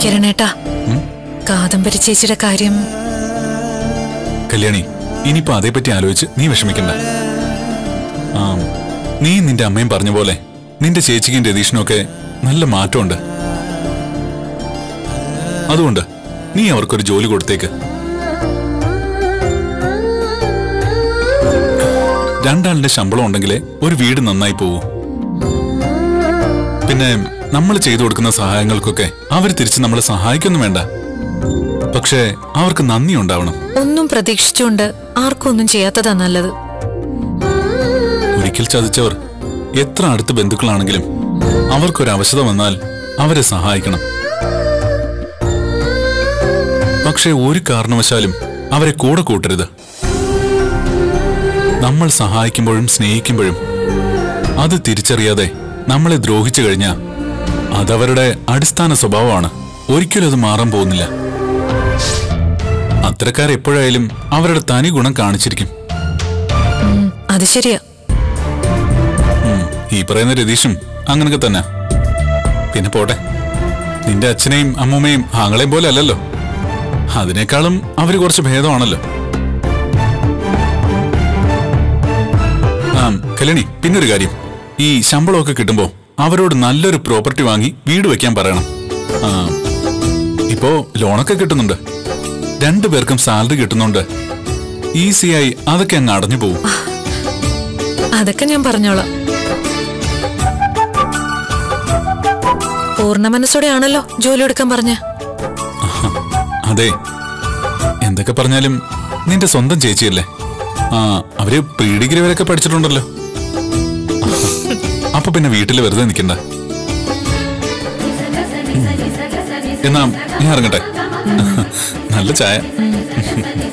കിരണേട്ടാ കാദംബരി ചേച്ചിയുടെ കാര്യം കല്യാണി ഇനിയിപ്പോ അതേപ്പറ്റി ആലോചിച്ച് നീ വിഷമിക്കണ്ട ആ നീ നിന്റെ അമ്മയും പറഞ്ഞ പോലെ നിന്റെ ചേച്ചിക്കും രതീഷിനും ഒക്കെ നല്ല മാറ്റമുണ്ട് അതുകൊണ്ട് നീ അവർക്കൊരു ജോലി കൊടുത്തേക്ക് രണ്ടാളുടെ ശമ്പളം ഉണ്ടെങ്കിലേ ഒരു വീട് നന്നായി പോവൂ പിന്നെ നമ്മൾ ചെയ്തു കൊടുക്കുന്ന സഹായങ്ങൾക്കൊക്കെ അവർ തിരിച്ച് നമ്മളെ സഹായിക്കൊന്നും വേണ്ട പക്ഷേ അവർക്ക് നന്ദി ഉണ്ടാവണം ഒന്നും പ്രതീക്ഷിച്ചുകൊണ്ട് ആർക്കും ഒന്നും ചെയ്യാത്തതാ നല്ലത് ഒരിക്കൽ ചതിച്ചവർ എത്ര അടുത്ത ബന്ധുക്കളാണെങ്കിലും അവർക്കൊരു അവശത വന്നാൽ അവരെ സഹായിക്കണം പക്ഷേ ഒരു കാരണവശാലും അവരെ കൂടെ കൂട്ടരുത് നമ്മൾ സഹായിക്കുമ്പോഴും സ്നേഹിക്കുമ്പോഴും അത് തിരിച്ചറിയാതെ നമ്മളെ ദ്രോഹിച്ചു കഴിഞ്ഞാൽ അതവരുടെ അടിസ്ഥാന സ്വഭാവമാണ് ഒരിക്കലും അത് മാറാൻ പോകുന്നില്ല അത്തരക്കാർ എപ്പോഴായാലും അവരുടെ തനി ഗുണം കാണിച്ചിരിക്കും ഉം, അത് ശരിയാ ഈ പറയുന്ന രതീഷും അങ്ങനൊക്കെ തന്നെ പിന്നെ പോട്ടെ നിന്റെ അച്ഛനെയും അമ്മൂമ്മയും ആങ്ങളെയും പോലെ അല്ലല്ലോ അതിനേക്കാളും അവര് കുറച്ച് ഭേദമാണല്ലോ ആ കല്യാണി പിന്നൊരു കാര്യം ഈ ശമ്പളമൊക്കെ കിട്ടുമ്പോ അവരോട് നല്ലൊരു പ്രോപ്പർട്ടി വാങ്ങി വീട് വെക്കാൻ പറയണം ആ ഇപ്പോ ലോണൊക്കെ കിട്ടുന്നുണ്ട് രണ്ടു പേർക്കും സാലറി കിട്ടുന്നുണ്ട് ഈസിയായി അതൊക്കെ അങ്ങ് അടഞ്ഞു പോകും അതൊക്കെ ഞാൻ പറഞ്ഞോളാം പൂർണ്ണ മനസ്സോടെയാണല്ലോ ജോലി എടുക്കാൻ പറഞ്ഞ അതെ എന്തൊക്കെ പറഞ്ഞാലും നിന്റെ സ്വന്തം ചേച്ചിയല്ലേ ആ അവര് പ്രീ ഡിഗ്രി വരെയൊക്കെ പഠിച്ചിട്ടുണ്ടല്ലോ അപ്പൊ പിന്നെ വീട്ടിൽ വെറുതെ നിൽക്കണ്ട എന്നാ ഞാൻ ഇറങ്ങട്ടെ നല്ല ചായ